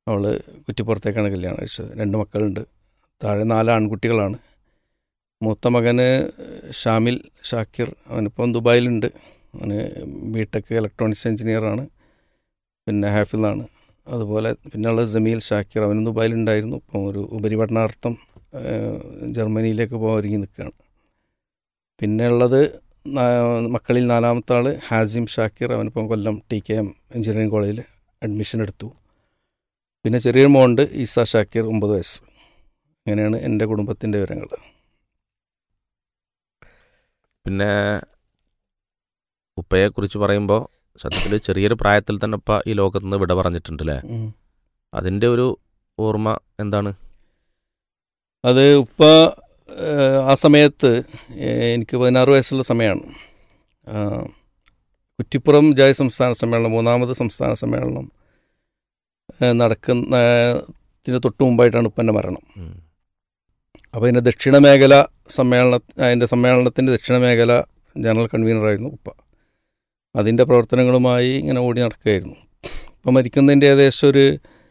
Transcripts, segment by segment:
അവൾ കുറ്റിപ്പുറത്തേക്കാണ് കല്യാണം കഴിച്ചത് രണ്ട് മക്കളുണ്ട് താഴെ നാല് ആൺകുട്ടികളാണ് മൂത്ത മകന് ഷാമിൽ ഷാക്കിർ അവനിപ്പം ദുബായിലുണ്ട് അവന് ബി ടെക് ഇലക്ട്രോണിക്സ് എഞ്ചിനീയറാണ് പിന്നെ ഹാഫിളാണ് അതുപോലെ പിന്നെയുള്ളത് ജമീൽ ഷാക്കിർ അവനും ദുബായിലുണ്ടായിരുന്നു ഇപ്പം ഒരു ഉപരിപഠനാർത്ഥം ഏഹ്, ജർമ്മനിയിലേക്ക് പോകാൻ ഒരുങ്ങി നിൽക്കുകയാണ് പിന്നെ ഉള്ളത് നാ- മക്കളിൽ നാലാമത്തെ ആൾ ഹാസിം ഷാക്കിർ അവനിപ്പം Kollam T K M engineering കോളേജിൽ അഡ്മിഷൻ എടുത്തു പിന്നെ ചെറിയൊരു മോണ്ട് ഈസ ഷാക്കിർ ഒമ്പത് വയസ്സ് അങ്ങനെയാണ് എൻ്റെ കുടുംബത്തിൻ്റെ വിവരങ്ങൾ പിന്നെ ഉപ്പയെക്കുറിച്ച് പറയുമ്പോൾ സത്യത്തിൽ ചെറിയൊരു പ്രായത്തിൽ തന്നെ ഉപ്പ ഈ ലോകത്ത് നിന്ന് വിട പറഞ്ഞിട്ടുണ്ട് അല്ലേ അതിൻ്റെ ഒരു ഓർമ്മ എന്താണ് അത് ഉപ്പ ഏഹ്, ആ സമയത്ത് ഏഹ്, എനിക്ക് പതിനാറ് വയസ്സുള്ള സമയമാണ് ആ, കുറ്റിപ്പുറം ജായ സംസ്ഥാന സമ്മേളനം മൂന്നാമത് സംസ്ഥാന സമ്മേളനം ഏഹ്, നടക്കുന്ന ത്തിന് തൊട്ട് മുമ്പായിട്ടാണ് ഉപ്പൻ്റെ മരണം ഉം. അപ്പോൾ അതിൻ്റെ ദക്ഷിണ മേഖല സമ്മേളന അതിൻ്റെ സമ്മേളനത്തിൻ്റെ ദക്ഷിണ മേഖല ജനറൽ കൺവീനറായിരുന്നു ഉപ്പ അതിൻ്റെ പ്രവർത്തനങ്ങളുമായി ഇങ്ങനെ ഓടി നടക്കുകയായിരുന്നു ഇപ്പം മരിക്കുന്നതിൻ്റെ ഏകദേശം ഒരു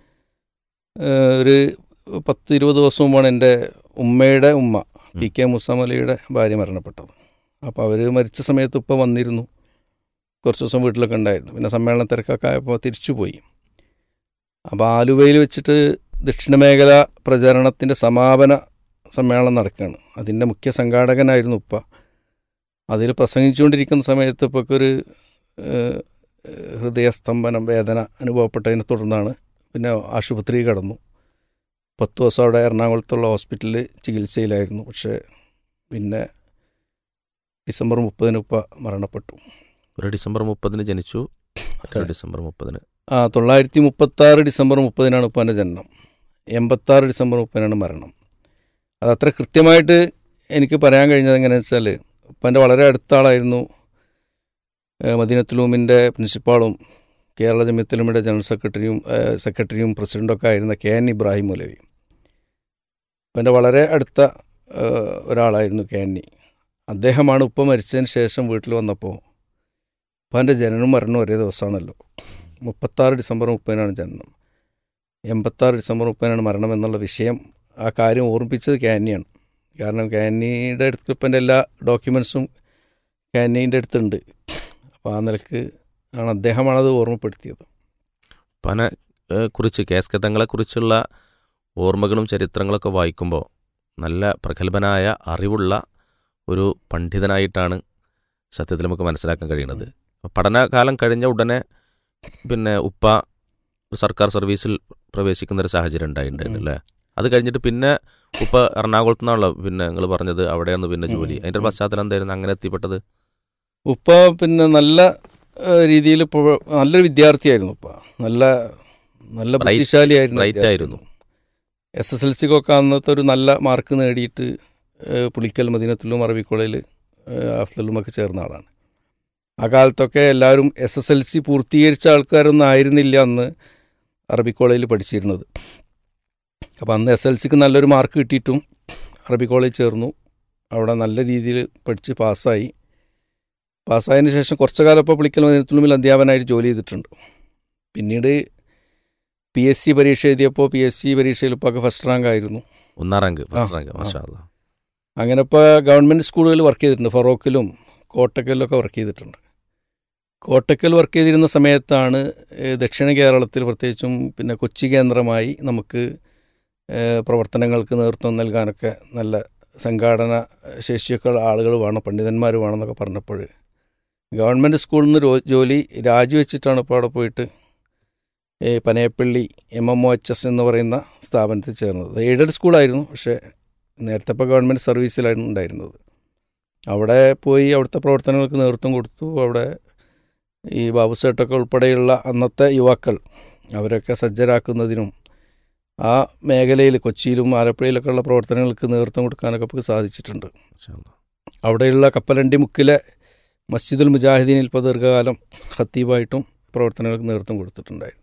ഏഹ്, ഒരു പത്ത് ഇരുപത് ദിവസം മുമ്പാണ് എൻ്റെ ഉമ്മയുടെ ഉമ്മ പി കെ മുസമലിയുടെ ഭാര്യ മരണപ്പെട്ടത് അപ്പോൾ അവർ മരിച്ച സമയത്ത് ഉപ്പ വന്നിരുന്നു കുറച്ച് ദിവസം വീട്ടിലൊക്കെ ഉണ്ടായിരുന്നു പിന്നെ സമ്മേളന തിരക്കൊക്കെ ആയപ്പോൾ തിരിച്ചുപോയി അപ്പോൾ ആലുവയിൽ വെച്ചിട്ട് ദക്ഷിണമേഖല പ്രചരണത്തിൻ്റെ സമാപന സമ്മേളനം നടക്കുകയാണ് അതിൻ്റെ മുഖ്യ സംഘാടകനായിരുന്നു ഉപ്പ അതിൽ പ്രസംഗിച്ചുകൊണ്ടിരിക്കുന്ന സമയത്ത് ഇപ്പൊക്കൊരു ഏഹ്, ഹൃദയസ്തംഭനം വേദന അനുഭവപ്പെട്ടതിനെ തുടർന്നാണ് പിന്നെ ആശുപത്രി കടന്നു പത്ത് ദിവസം അവിടെ എറണാകുളത്തുള്ള ഹോസ്പിറ്റലിൽ ചികിത്സയിലായിരുന്നു പക്ഷേ പിന്നെ ഡിസംബർ മുപ്പതിന് ഉപ്പ മരണപ്പെട്ടു ഒരു ഡിസംബർ മുപ്പതിന് ജനിച്ചു മറ്റൊരു അതെ. ഡിസംബർ മുപ്പതിന് ആ തൊള്ളായിരത്തി മുപ്പത്താറ് ഡിസംബർ മുപ്പതിനാണ് ഉപ്പാൻ്റെ ജനനം എൺപത്താറ് ഡിസംബർ മുപ്പതിനാണ് മരണം അതത്ര കൃത്യമായിട്ട് എനിക്ക് പറയാൻ കഴിഞ്ഞത് എങ്ങനെയാണെന്ന് വെച്ചാൽ ഉപ്പാൻ്റെ വളരെ അടുത്ത ആളായിരുന്നു ഏഹ്, മദീനത്തുലൂമിൻ്റെ പ്രിൻസിപ്പാളും കേരള ജമിയത്തുലൂമിയുടെ ജനറൽ സെക്രട്ടറിയും ഏഹ്, സെക്രട്ടറിയും പ്രസിഡൻ്റൊക്കെ ആയിരുന്ന കെ എൻ ഇബ്രാഹിം മൗലവി ഉപ്പാൻ്റെ വളരെ അടുത്ത ഏഹ്, ഒരാളായിരുന്നു കെ എൻ ഇ അദ്ദേഹമാണ് ഉപ്പ മരിച്ചതിന് ശേഷം വീട്ടിൽ വന്നപ്പോൾ ഉപ്പാൻ്റെ ജനനവും മരണവും ഒരേ ദിവസമാണല്ലോ മുപ്പത്താറ് ഡിസംബർ മുപ്പതിനാണ് ജനനം എൺപത്താറ് ഡിസംബർ മുപ്പതിനാണ് മരണം എന്നുള്ള വിഷയം ആ കാര്യം ഓർമ്മിപ്പിച്ചത് കാനിയാണ് കാരണം കാനിയുടെ അടുത്ത് ഇപ്പം എൻ്റെ എല്ലാ ഡോക്യുമെൻസും കാനീൻ്റെ അടുത്തുണ്ട് അപ്പോൾ ആ നിലക്ക് ആണ് അദ്ദേഹമാണത് ഓർമ്മപ്പെടുത്തിയത് ഉപ്പാനെ ഏഹ്, കുറിച്ച് കേസ്കതങ്ങളെ കുറിച്ചുള്ള ഓർമ്മകളും ചരിത്രങ്ങളൊക്കെ വായിക്കുമ്പോൾ നല്ല പ്രഗത്ഭനായ അറിവുള്ള ഒരു പണ്ഡിതനായിട്ടാണ് സത്യത്തിൽ നമുക്ക് മനസ്സിലാക്കാൻ കഴിയുന്നത് പഠനകാലം കഴിഞ്ഞ ഉടനെ പിന്നെ ഉപ്പ ഒരു സർക്കാർ സർവീസിൽ പ്രവേശിക്കുന്ന ഒരു സാഹചര്യം ഉണ്ടായിട്ടുണ്ട് അല്ലേ അത് കഴിഞ്ഞിട്ട് പിന്നെ ഉപ്പ എറണാകുളത്ത് നിന്നാണല്ലോ പിന്നെ നിങ്ങൾ പറഞ്ഞത് അവിടെയാണ് പിന്നെ ജോലി ഉം. അതിന്റെ ഒരു പശ്ചാത്തലം എന്തായിരുന്നു അങ്ങനെ എത്തിപ്പെട്ടത് ഉപ്പ പിന്നെ നല്ല രീതിയിൽ നല്ലൊരു വിദ്യാർത്ഥിയായിരുന്നു ഉപ്പ നല്ല നല്ല Bright- ബുദ്ധിശാലിയായിരുന്നു bright വിദ്യാർത്ഥി. ആയിരുന്നു. എസ് എസ് എൽ സിക്കൊക്കെ അന്നത്തെ ഒരു നല്ല മാർക്ക് നേടിയിട്ട് ഏഹ്, പുളിക്കൽ മദീനത്തുല്ലും അറബി കോളേജിൽ അഫ്സലുമൊക്കെ ചേർന്ന ആളാണ് ആ കാലത്തൊക്കെ എല്ലാവരും എസ് എസ് എൽ സി പൂർത്തീകരിച്ച ആൾക്കാരൊന്നും ആയിരുന്നില്ല അന്ന് അറബി കോളേജിൽ പഠിച്ചിരുന്നത് അപ്പോൾ അന്ന് എസ് എൽ സിക്ക് നല്ലൊരു മാർക്ക് കിട്ടിയിട്ടും അറബി കോളേജ് ചേർന്നു അവിടെ നല്ല രീതിയിൽ പഠിച്ച് പാസ്സായി പാസ്സായതിനു ശേഷം കുറച്ചു കാലം ഇപ്പോൾ പുളിക്കൽ മദീനത്തുല്ലുമിൽ അധ്യാപകനായിട്ട് ജോലി ചെയ്തിട്ടുണ്ട് പിന്നീട് പി എസ് സി പരീക്ഷ എഴുതിയപ്പോൾ പി എസ് സി പരീക്ഷയിൽ ഇപ്പോൾ ഫസ്റ്റ് റാങ്ക് ആയിരുന്നു ഒന്നാം റാങ്ക് ആ, ഫസ്റ്റ് റാങ്ക് ആ. മാഷാ അല്ലാ. അങ്ങനെ ഇപ്പോൾ ഗവൺമെൻറ് സ്കൂളുകളിൽ വർക്ക് ചെയ്തിട്ടുണ്ട് ഫറോക്കിലും കോട്ടക്കലിലൊക്കെ വർക്ക് ചെയ്തിട്ടുണ്ട് കോട്ടക്കൽ വർക്ക് ചെയ്തിരുന്ന സമയത്താണ് ഏഹ്, ദക്ഷിണ കേരളത്തിൽ പ്രത്യേകിച്ചും പിന്നെ കൊച്ചി കേന്ദ്രമായി നമുക്ക് ഏഹ്, പ്രവർത്തനങ്ങൾക്ക് നേതൃത്വം നൽകാനൊക്കെ നല്ല സംഘാടന ശേഷിയൊക്കെ ഉള്ള ആളുകൾ വേണം പണ്ഡിതന്മാർ വേണമെന്നൊക്കെ പറഞ്ഞപ്പോൾ ഗവൺമെൻറ് സ്കൂളിൽ നിന്ന് രോ- ജോലി രാജിവെച്ചിട്ടാണ് ഇപ്പോൾ അവിടെ പോയിട്ട് ഏ, Panayappally M M O H S എന്ന് പറയുന്ന സ്ഥാപനത്തിൽ ചേർന്നത് എയ്ഡഡ് സ്കൂളായിരുന്നു പക്ഷേ നേരത്തെ ഇപ്പോൾ ഗവൺമെൻറ് സർവീസിലായിരുന്നു ഉണ്ടായിരുന്നത് അവിടെ പോയി അവിടുത്തെ പ്രവർത്തനങ്ങൾക്ക് നേതൃത്വം കൊടുത്തു അവിടെ ഈ ബാബു സേട്ടൊക്കെ ഉൾപ്പെടെയുള്ള അന്നത്തെ യുവാക്കൾ അവരൊക്കെ സജ്ജരാക്കുന്നതിനും ആ മേഖലയിൽ കൊച്ചിയിലും ആലപ്പുഴയിലൊക്കെ ഉള്ള പ്രവർത്തനങ്ങൾക്ക് നേതൃത്വം കൊടുക്കാനൊക്കെ നമുക്ക് സാധിച്ചിട്ടുണ്ട് മാഷാ അല്ലാ. അവിടെയുള്ള കപ്പലണ്ടി മുക്കിലെ മസ്ജിദുൽ മുജാഹിദീനിൽ ഇപ്പോൾ ദീർഘകാലം ഖത്തീബായിട്ടും പ്രവർത്തനങ്ങൾക്ക് നേതൃത്വം കൊടുത്തിട്ടുണ്ടായിരുന്നു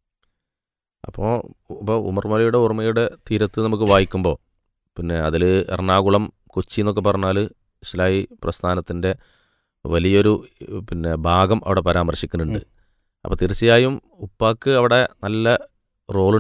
അപ്പോൾ ഇപ്പോൾ ഉമർമലയുടെ ഓർമ്മയുടെ തീരത്ത് നമുക്ക് വായിക്കുമ്പോൾ പിന്നെ അതിൽ എറണാകുളം കൊച്ചി എന്നൊക്കെ പറഞ്ഞാൽ ഇസ്ലായി പ്രസ്ഥാനത്തിൻ്റെ വലിയൊരു പിന്നെ ഭാഗം അവിടെ പരാമർശിക്കുന്നുണ്ട് അപ്പോൾ തീർച്ചയായും ഉപ്പാക്ക് അവിടെ നല്ല റോൾ